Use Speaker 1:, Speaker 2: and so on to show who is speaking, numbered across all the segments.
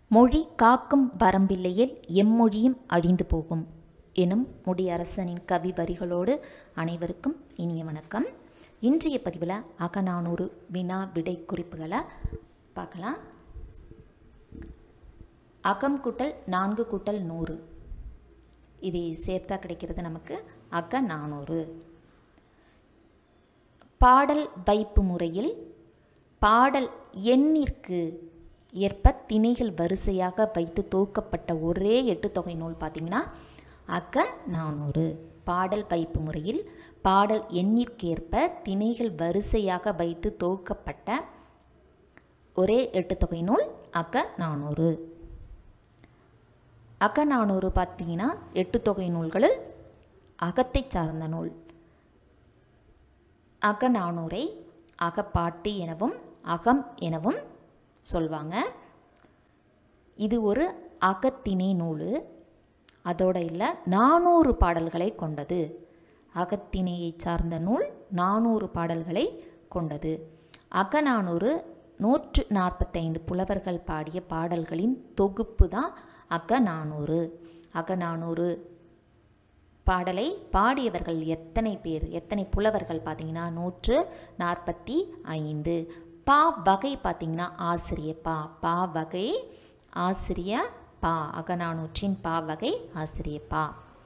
Speaker 1: மொழி காக்கும் வரம்பில்லையில் எம்மொழியும் அழிந்து போகும் எனும் முடியரசனின் கவி வரிகளோடு அனைவருக்கும் இனிய வணக்கம் இன்றைய பதிவில் அகநானூறு வினா விடை குறிப்புகளை பார்க்கலாம் அகம் கூட்டல் நான்கு கூட்டல் நூறு இதை சேர்த்தா கிடைக்கிறது நமக்கு அக நானூறு பாடல் வைப்பு முறையில் பாடல் எண்ணிற்கு ஏற்ப திணைகள் வரிசையாக வைத்து தொகுக்கப்பட்ட ஒரே எட்டு தொகை நூல் பார்த்திங்கன்னா அக்க நானூறு பாடல் வைப்பு முறையில் பாடல் எண்ணிற்கேற்ப திணைகள் வரிசையாக வைத்து தொகுக்கப்பட்ட ஒரே எட்டு தொகை நூல் அக்க நானூறு அக்க நானூறு பார்த்தீங்கன்னா எட்டு தொகை நூல்களில் அகத்தை சார்ந்த நூல் அகநானூரை அகப்பாட்டு எனவும் அகம் எனவும் சொல்வாங்க இது ஒரு அகத்திணை நூல் அதோட இல்லை நானூறு பாடல்களை கொண்டது அகத்திணையை சார்ந்த நூல் நானூறு பாடல்களை கொண்டது அகநானூறு நூற்று நாற்பத்தைந்து புலவர்கள் பாடிய பாடல்களின் தொகுப்பு தான் அகநானூறு அகநானூறு பாடலை பாடியவர்கள் எத்தனை பேர் எத்தனை புலவர்கள் பார்த்தீங்கன்னா நூற்று நாற்பத்தி ஐந்து பா வகை பார்த்தீங்கன்னா ஆசிரிய பா பா வகை ஆசிரிய பா அகநானூற்றின் பா வகை ஆசிரிய பா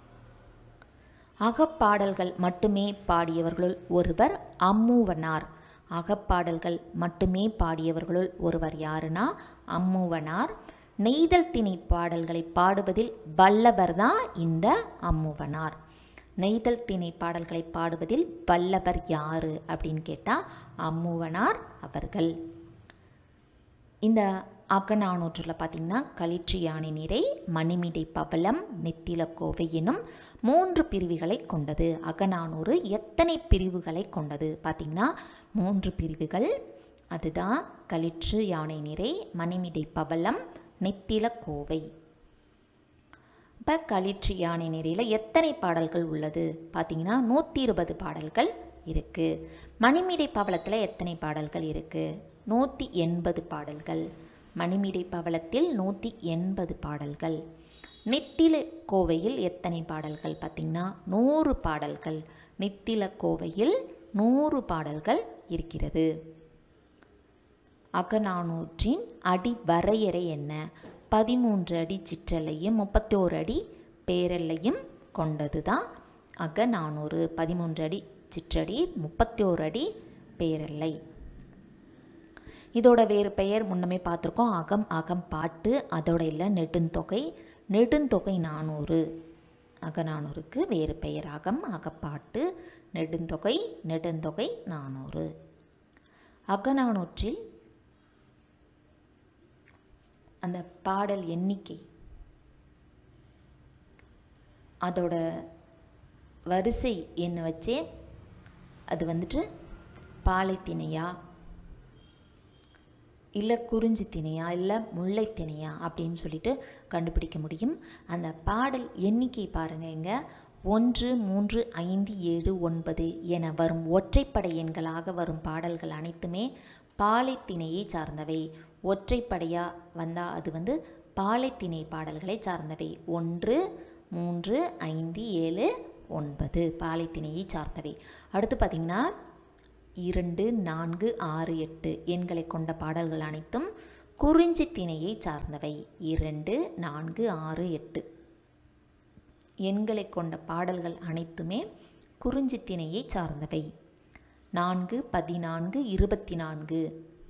Speaker 1: அகப்பாடல்கள் மட்டுமே பாடியவர்களுள் ஒருவர் அம்மூவனார் அகப்பாடல்கள் மட்டுமே பாடியவர்களுள் ஒருவர் யாருன்னா அம்மூவனார் நெய்தல் திணை பாடல்களை பாடுவதில் வல்லவர் தான் இந்த அம்முவனார் நெய்தல் திணை பாடல்களை பாடுவதில் வல்லவர் யாரு அப்படின்னு கேட்டால் அம்முவனார் அவர்கள் இந்த அகநானூற்றில் பார்த்திங்கன்னா களிற்று யானை நிறை மணிமிடை பவளம் நெத்தில கோவை எனும் மூன்று பிரிவுகளை கொண்டது அகநானூறு எத்தனை பிரிவுகளை கொண்டது பார்த்திங்கன்னா மூன்று பிரிவுகள் அதுதான் களிற்று யானை நிறை மணிமிடை பவளம் நெத்தில கோவை இப்போ களிற்று யானை நிறையில் எத்தனை பாடல்கள் உள்ளது பார்த்தீங்கன்னா நூற்றி இருபது பாடல்கள் இருக்குது மணிமிடை பவளத்தில் எத்தனை பாடல்கள் இருக்குது நூற்றி எண்பது பாடல்கள் மணிமிடை பவளத்தில் நூற்றி எண்பது பாடல்கள் நெத்தில கோவையில் எத்தனை பாடல்கள் பார்த்திங்கன்னா நூறு பாடல்கள் நெத்தில கோவையில் நூறு பாடல்கள் இருக்கிறது அகநானூற்றின் அடி வரையறை என்ன பதிமூன்று அடி சிற்றலையும் முப்பத்தோரு அடி பேரல்லையும் கொண்டது தான் அகநானூறு பதிமூன்று அடி சிற்றடி முப்பத்தோரு அடி பேரல்லை இதோட வேறு பெயர் முன்னமே பார்த்துருக்கோம் அகம் அகம் பாட்டு அதோட இல்லை நெடுந்தொகை நெடுந்தொகை நானூறு அகநானூறுக்கு வேறு பெயர் அகம் அகப்பாட்டு நெடுந்தொகை நெடுந்தொகை நானூறு அகநானூற்றில் அந்த பாடல் எண்ணிக்கை அதோட வரிசை என்ன வச்சே அது வந்துட்டு பாலை திணையா இல்லை குறிஞ்சி திணையா இல்லை முல்லை திணையா அப்படின்னு சொல்லிட்டு கண்டுபிடிக்க முடியும் அந்த பாடல் எண்ணிக்கை பாருங்கள் இங்கே ஒன்று மூன்று ஐந்து ஏழு ஒன்பது என வரும் ஒற்றைப்படை எண்களாக வரும் பாடல்கள் அனைத்துமே பாலைத்திணையை சார்ந்தவை ஒற்றைப்படையாக வந்தால் அது வந்து பாலைத்திணை பாடல்களை சார்ந்தவை ஒன்று மூன்று ஐந்து ஏழு ஒன்பது பாலைத்திணையை சார்ந்தவை அடுத்து பார்த்திங்கன்னா இரண்டு நான்கு ஆறு எட்டு எண்களை கொண்ட பாடல்கள் அனைத்தும் குறிஞ்சி திணையை சார்ந்தவை இரண்டு நான்கு ஆறு எட்டு எண்களை கொண்ட பாடல்கள் அனைத்துமே குறிஞ்சி திணையை சார்ந்தவை நான்கு பதினான்கு இருபத்தி நான்கு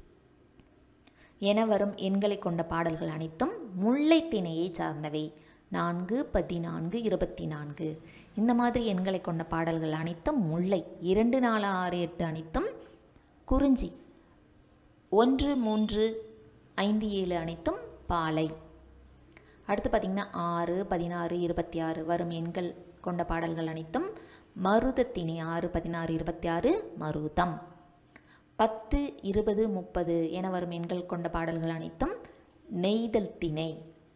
Speaker 1: என வரும் எண்களை கொண்ட பாடல்கள் அனைத்தும் முல்லை திணையை சார்ந்தவை நான்கு பதினான்கு இருபத்தி நான்கு இந்த மாதிரி எண்களை கொண்ட பாடல்கள் அனைத்தும் முல்லை இரண்டு நாலு ஆறு எட்டு அனைத்தும் குறிஞ்சி ஒன்று மூன்று ஐந்து ஏழு அனைத்தும் பாலை அடுத்து பார்த்திங்கன்னா ஆறு பதினாறு இருபத்தி ஆறு வரும் எண்கள் கொண்ட பாடல்கள் அனைத்தும் மருதத்திணை ஆறு பதினாறு இருபத்தி ஆறு மருதம் பத்து இருபது முப்பது என வரும் எண்கள் கொண்ட பாடல்கள் அனைத்தும் நெய்தல் திணை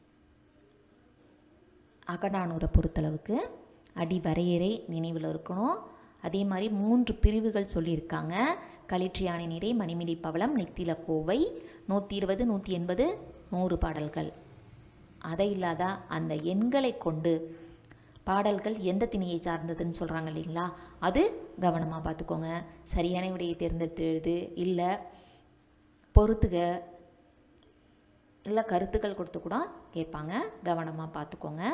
Speaker 1: அகநானூரை பொறுத்தளவுக்கு அடி வரையறை நினைவில் இருக்கணும் அதே மாதிரி மூன்று பிரிவுகள் சொல்லியிருக்காங்க களிற்று யானை நிறை மணிமிடி பவளம் நெத்தில கோவை நூற்றி இருபது நூற்றி எண்பது நூறு பாடல்கள் அதை இல்லாத அந்த எண்களை கொண்டு பாடல்கள் எந்த திணையை சார்ந்ததுன்னு சொல்கிறாங்க இல்லைங்களா அது கவனமாக பார்த்துக்கோங்க சரியான விடையை தேர்ந்தெடுத்து எழுது இல்லை பொறுத்துக இல்லை கருத்துக்கள் கொடுத்து கூட கேட்பாங்க கவனமாக பார்த்துக்கோங்க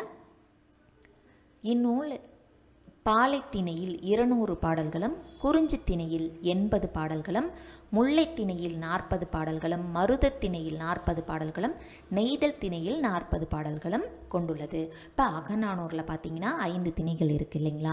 Speaker 1: இந்நூல் பாலைத்திணையில் இருநூறு பாடல்களும் குறிஞ்சித்திணையில் எண்பது பாடல்களும் முல்லைத்திணையில் நாற்பது பாடல்களும் மருதத்திணையில் நாற்பது பாடல்களும் நெய்தல் திணையில் நாற்பது பாடல்களும் கொண்டுள்ளது இப்போ அகநானூரில் பார்த்தீங்கன்னா ஐந்து திணைகள் இருக்குது இல்லைங்களா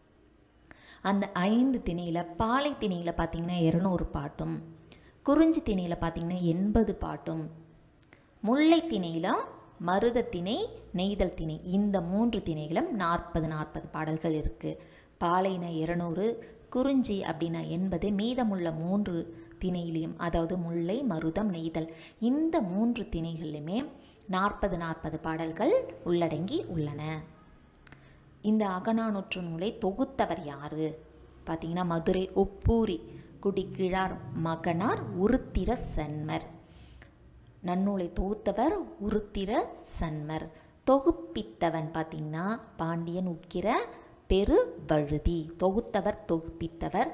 Speaker 1: அந்த ஐந்து திணையில் பாலை திணையில் பார்த்தீங்கன்னா இருநூறு பாட்டும் குறிஞ்சி திணையில் பார்த்தீங்கன்னா எண்பது பாட்டும் முல்லை திணையில் மருதத்திணை நெய்தல் திணை இந்த மூன்று திணைகளும் நாற்பது நாற்பது பாடல்கள் இருக்குது பாலைனா இருநூறு குறிஞ்சி அப்படின்னா எண்பது மீதமுள்ள மூன்று திணையிலையும் அதாவது முல்லை மருதம் நெய்தல் இந்த மூன்று திணைகளிலுமே நாற்பது நாற்பது பாடல்கள் உள்ளடங்கி உள்ளன இந்த அகநானூற்று நூலை தொகுத்தவர் யார் பார்த்தீங்கன்னா மதுரை ஒப்பூரி குடிக்கிழார் மகனார் உருத்திர சன்மர் நன்னூலை தொகுத்தவர் உருத்திர சன்மர் தொகுப்பித்தவன் பார்த்தீங்கன்னா பாண்டியன் உக்கிர பெரு வழுதி தொகுத்தவர் தொகுப்பித்தவர்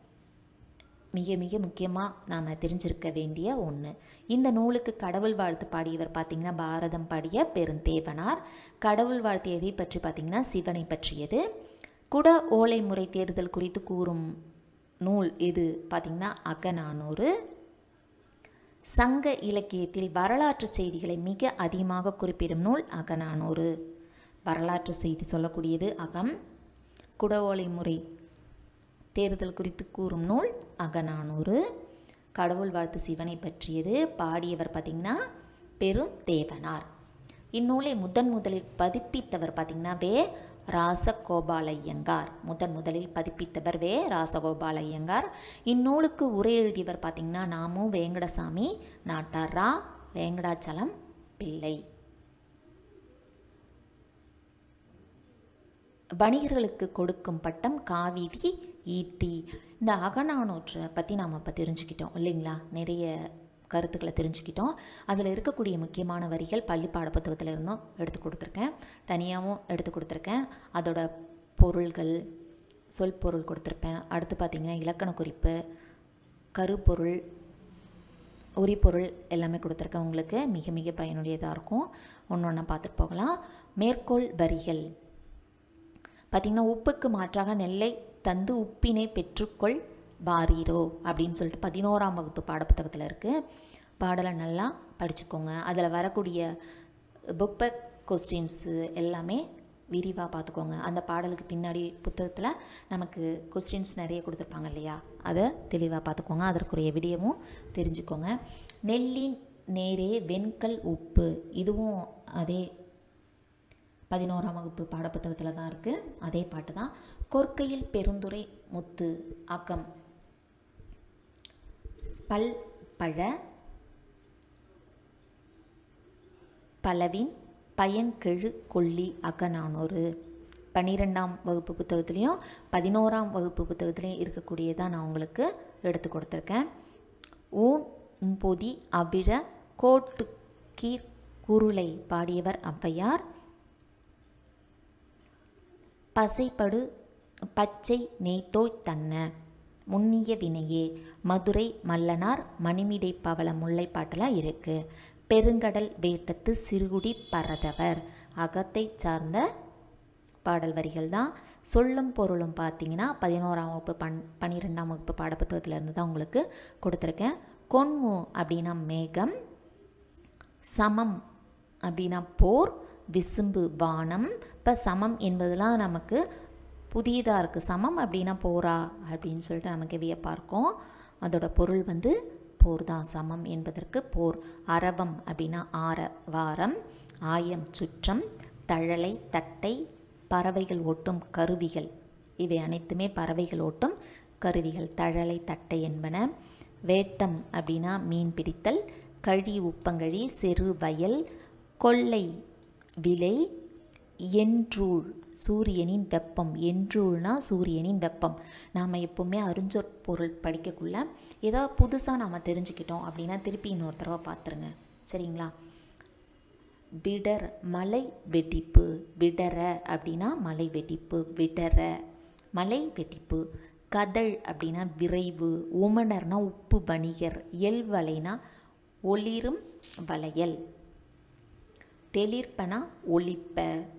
Speaker 1: மிக மிக முக்கியமாக நாம் தெரிஞ்சிருக்க வேண்டிய ஒன்று இந்த நூலுக்கு கடவுள் வாழ்த்து பாடியவர் பார்த்திங்கன்னா பாரதம் பாடிய பெருந்தேவனார் கடவுள் வாழ்த்து எதை பற்றி பார்த்திங்கன்னா சிவனை பற்றியது குட ஓலை முறை தேர்தல் குறித்து கூறும் நூல் எது பார்த்திங்கன்னா அகநானூறு சங்க இலக்கியத்தில் வரலாற்று செய்திகளை மிக அதிகமாக குறிப்பிடும் நூல் அகநானூறு வரலாற்று செய்தி சொல்லக்கூடியது அகம் குட ஓலை முறை தேர்தல் குறித்து கூறும் நூல் அகநானூறு கடவுள் வாழ்த்து சிவனை பற்றியது பாடியவர் பார்த்திங்கன்னா பெருந்தேவனார் இந்நூலை முதன் முதலில் பதிப்பித்தவர் பார்த்திங்கன்னா வே ராசகோபாலையங்கார் முதன் முதலில் பதிப்பித்தவர் வே ராசகோபாலையங்கார் இந்நூலுக்கு உரை எழுதியவர் பார்த்திங்கன்னா நாமு வேங்கடசாமி நாட்டார் ரா வேங்கடாச்சலம் பிள்ளை வணிகர்களுக்கு கொடுக்கும் பட்டம் காவிதி ஈட்டி இந்த அகநானூற்றை பற்றி நாம் இப்போ தெரிஞ்சுக்கிட்டோம் இல்லைங்களா நிறைய கருத்துக்களை தெரிஞ்சுக்கிட்டோம் அதில் இருக்கக்கூடிய முக்கியமான வரிகள் பள்ளி பாட புத்தகத்தில் இருந்தும் எடுத்து கொடுத்துருக்கேன் தனியாகவும் எடுத்து கொடுத்துருக்கேன் அதோட பொருள்கள் சொல் பொருள் கொடுத்துருப்பேன் அடுத்து பார்த்திங்கன்னா இலக்கண குறிப்பு கருப்பொருள் உரிப்பொருள் எல்லாமே கொடுத்துருக்கேன் உங்களுக்கு மிக மிக பயனுடையதாக இருக்கும் ஒன்று ஒன்றா பார்த்துட்டு போகலாம் மேற்கோள் வரிகள் பார்த்திங்கன்னா உப்புக்கு மாற்றாக நெல்லை தந்து உப்பினை பெற்றுக்கொள் வாரீரோ அப்படின்னு சொல்லிட்டு பதினோராம் வகுப்பு பாடப்புத்தகத்தில் இருக்குது பாடலை நல்லா படிச்சுக்கோங்க அதில் வரக்கூடிய புக் பேக் கொஸ்டின்ஸு எல்லாமே விரிவாக பார்த்துக்கோங்க அந்த பாடலுக்கு பின்னாடி புத்தகத்தில் நமக்கு கொஸ்டின்ஸ் நிறைய கொடுத்துருப்பாங்க இல்லையா அதை தெளிவாக பார்த்துக்கோங்க அதற்குரிய விடயமும் தெரிஞ்சுக்கோங்க நெல்லின் நேரே வெண்கல் உப்பு இதுவும் அதே பதினோராம் வகுப்பு பாடப்புத்தகத்தில் தான் இருக்குது அதே பாட்டு தான் கொற்கையில் பெருந்துரை முத்து ஆக்கம் பல் பழ பலவின் பயன் கெழு கொல்லி அகநானூறு பன்னிரெண்டாம் வகுப்பு புத்தகத்துலேயும் பதினோராம் வகுப்பு புத்தகத்துலேயும் இருக்கக்கூடியதான் நான் உங்களுக்கு எடுத்து கொடுத்துருக்கேன் ஊன் பொதி அபிழ கோட்டு கீர் குருளை பாடியவர் ஔவையார் பசைப்படு பச்சை நெய்த்தோய் தன்ன முன்னிய வினையே மதுரை மல்லனார் மணிமிடை பவள முல்லைப்பாட்டெல்லாம் இருக்குது பெருங்கடல் வேட்டத்து சிறுகுடி பரதவர் அகத்தை சார்ந்த பாடல் வரிகள் தான் சொல்லும் பொருளும் பார்த்தீங்கன்னா பதினோராம் வகுப்பு பன் பன்னிரெண்டாம் வகுப்பு பாடப்புத்தகத்திலேருந்து தான் உங்களுக்கு கொடுத்துருக்கேன் கொன்மு அப்படின்னா மேகம் சமம் அப்படின்னா போர் விசும்பு வானம் இப்போ சமம் என்பதெல்லாம் நமக்கு புதியதாக இருக்குது சமம் அப்படின்னா போரா அப்படின்னு சொல்லிட்டு நமக்கு வியப்பாக இருக்கும் அதோட பொருள் வந்து போர் தான் சமம் என்பதற்கு போர் அரவம் அப்படின்னா ஆர வாரம் ஆயம் சுற்றம் தழலை தட்டை பறவைகள் ஓட்டும் கருவிகள் இவை அனைத்துமே பறவைகள் ஓட்டும் கருவிகள் தழலை தட்டை என்பன வேட்டம் அப்படின்னா மீன் பிடித்தல் கழி உப்பங்கழி சிறு வயல் கொள்ளை விலை என்றூழ் சூரியனின் வெப்பம் என்றூழ்னா சூரியனின் வெப்பம் நாம் எப்போவுமே அறிஞ்சொற் பொருள் படிக்கக்குள்ள ஏதாவது புதுசாக நாம் தெரிஞ்சுக்கிட்டோம் அப்படின்னா திருப்பி இன்னொரு தடவை பார்த்துருங்க சரிங்களா விடர் மலை வெடிப்பு விடர அப்படின்னா மலை வெடிப்பு விடர மலை வெடிப்பு கதழ் அப்படின்னா விரைவு உமணர்னா உப்பு வணிகர் எல்வலைனா ஒளிரும் வளையல் தெளிர்ப்பனா ஒளிப்ப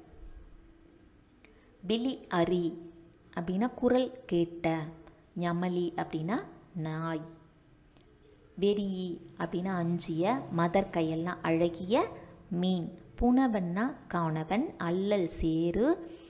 Speaker 1: விழி அரி அப்படின்னா குரல் கேட்ட ஞமலி அப்படின்னா நாய் வெறியி அப்படின்னா அஞ்சிய மதர் கையெல்லாம் அழகிய மீன் புனவன்னா காணவன் அல்லல் சேரு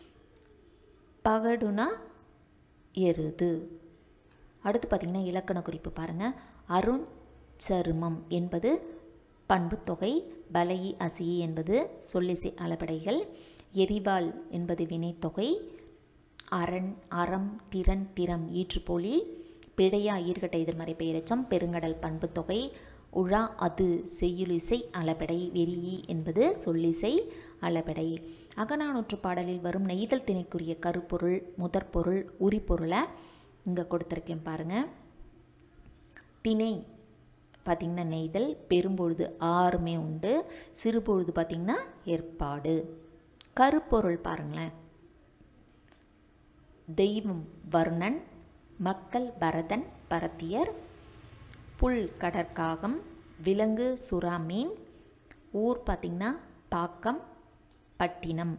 Speaker 1: பகடுனா எருது அடுத்து பார்த்திங்கன்னா இலக்கண குறிப்பு பாருங்கள் அருண் சருமம் என்பது பண்புத்தொகை பலையி அசியி என்பது சொல்லிசை அளபடைகள் எரிவாள் என்பது வினைத்தொகை அரண் அறம் திறன் திறம் ஈற்றுப்போலி பிழையா ஈர்கட்ட எதிர்மறை பெயரச்சம் பெருங்கடல் பண்புத்தொகை உழா அது செய்யுளிசை அளபடை வெறியி என்பது சொல்லிசை அளபடை அகநானூற்று பாடலில் வரும் நெய்தல் திணைக்குரிய கருப்பொருள் முதற்பொருள் உரிப்பொருளை இங்கே கொடுத்துருக்கேன் பாருங்கள் திணை பார்த்திங்கன்னா நெய்தல் பெரும்பொழுது ஆறுமே உண்டு சிறுபொழுது பார்த்திங்கன்னா ஏற்பாடு கருப்பொருள் பாருங்களேன் தெய்வம் வர்ணன் மக்கள் பரதன் பரத்தியர் புல் கடற்காகம் விலங்கு சுறா மீன் ஊர் பார்த்திங்கன்னா பாக்கம் பட்டினம்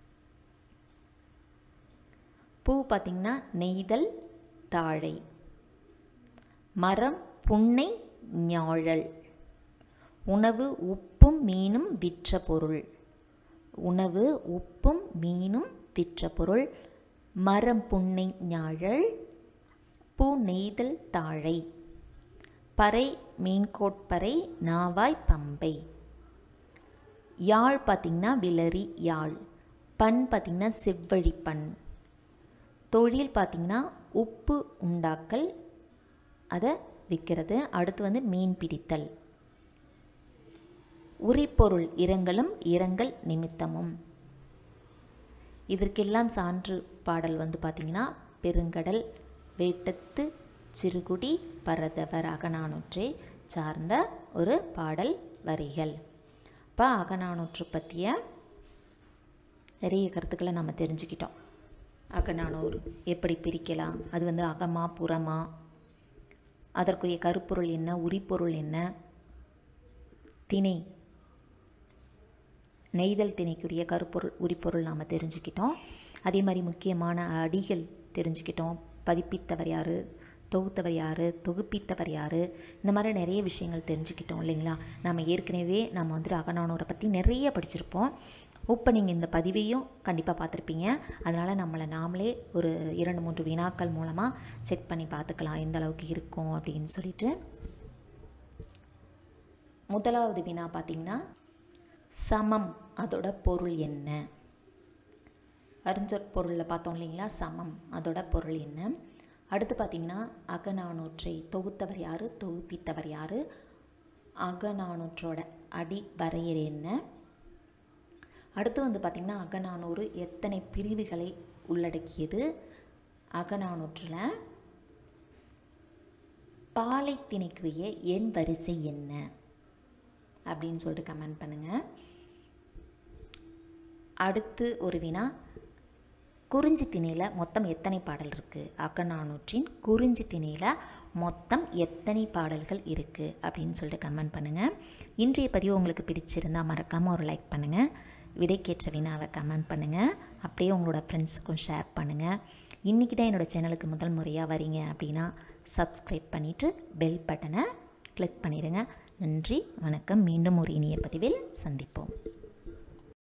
Speaker 1: பூ பார்த்திங்கன்னா நெய்தல் தாழை மரம் புன்னை ஞாழல் உணவு உப்பும் மீனும் விற்ற பொருள் உணவு உப்பும் மீனும் விற்ற பொருள் மரம் புன்னை ஞாழல் பூ நெய்தல் தாழை பறை மீன்கோட்பறை நாவாய் பம்பை யாழ் பார்த்திங்கன்னா விலரி யாழ் பண் பார்த்திங்கன்னா செவ்வழி பண் தொழில் பார்த்திங்கன்னா உப்பு உண்டாக்கல் அதை விற்கிறது அடுத்து வந்து மீன் பிடித்தல் உரிப்பொருள் இரங்கலும் இரங்கல் நிமித்தமும் இதற்கெல்லாம் சான்று பாடல் வந்து பார்த்திங்கன்னா பெருங்கடல் வேட்டத்து சிறுகுடி பரதவர் அகநானூற்றை சார்ந்த ஒரு பாடல் வரிகள் இப்போ அகநானூற்று பற்றிய நிறைய கருத்துக்களை நம்ம தெரிஞ்சுக்கிட்டோம் அகநானூறு எப்படி பிரிக்கலாம் அது வந்து அகமா புறமா அதற்குரிய கருப்பொருள் என்ன உரிப்பொருள் என்ன திணை நெய்தல் திணைக்குரிய கருப்பொருள் உரிப்பொருள் நாம் தெரிஞ்சுக்கிட்டோம் அதே மாதிரி முக்கியமான அடிகள் தெரிஞ்சுக்கிட்டோம் பதிப்பித்தவர் யார் தொகுத்தவர் யார் தொகுப்பித்தவர் யார் இந்த மாதிரி நிறைய விஷயங்கள் தெரிஞ்சுக்கிட்டோம் இல்லைங்களா நம்ம ஏற்கனவே நம்ம வந்துட்டு அகநானூரை பற்றி நிறைய படிச்சிருப்போம் இப்போ நீங்கள் இந்த பதிவையும் கண்டிப்பாக பார்த்துருப்பீங்க அதனால் நம்மளை நாமளே ஒரு இரண்டு மூன்று வினாக்கள் மூலமாக செக் பண்ணி பார்த்துக்கலாம் எந்த அளவுக்கு இருக்கும் அப்படின்னு சொல்லிட்டு முதலாவது வினா பார்த்திங்கன்னா சமம் அதோட பொருள் என்ன அறிஞ்சொற் பொருளில் பார்த்தோம் இல்லைங்களா சமம் அதோட பொருள் என்ன அடுத்து பார்த்திங்கன்னா அகநானூற்றை தொகுத்தவர் யார் தொகுப்பித்தவர் யார் அகநானூற்றோட அடி வரையறை என்ன அடுத்து வந்து பார்த்திங்கன்னா அகநானூறு எத்தனை பிரிவுகளை உள்ளடக்கியது அகநானூற்றில் பாலை திணைக்குரிய எண் வரிசை என்ன அப்படின்னு சொல்லிட்டு கமெண்ட் பண்ணுங்கள் அடுத்து ஒரு வினா குறிஞ்சி திணையில் மொத்தம் எத்தனை பாடல் இருக்குது அகநானூற்றின் குறிஞ்சி திணையில் மொத்தம் எத்தனை பாடல்கள் இருக்குது அப்படின்னு சொல்லிட்டு கமெண்ட் பண்ணுங்கள் இன்றைய பதிவு உங்களுக்கு பிடிச்சிருந்தால் மறக்காமல் ஒரு லைக் பண்ணுங்கள் விடைக்கேற்ற வினாவை கமெண்ட் பண்ணுங்கள் அப்படியே உங்களோட ஃப்ரெண்ட்ஸுக்கும் ஷேர் பண்ணுங்கள் இன்றைக்கி தான் என்னோடய சேனலுக்கு முதல் முறையாக வரீங்க அப்படின்னா சப்ஸ்கிரைப் பண்ணிவிட்டு பெல் பட்டனை கிளிக் பண்ணிடுங்க நன்றி வணக்கம் மீண்டும் ஒரு இனிய பதிவில் சந்திப்போம்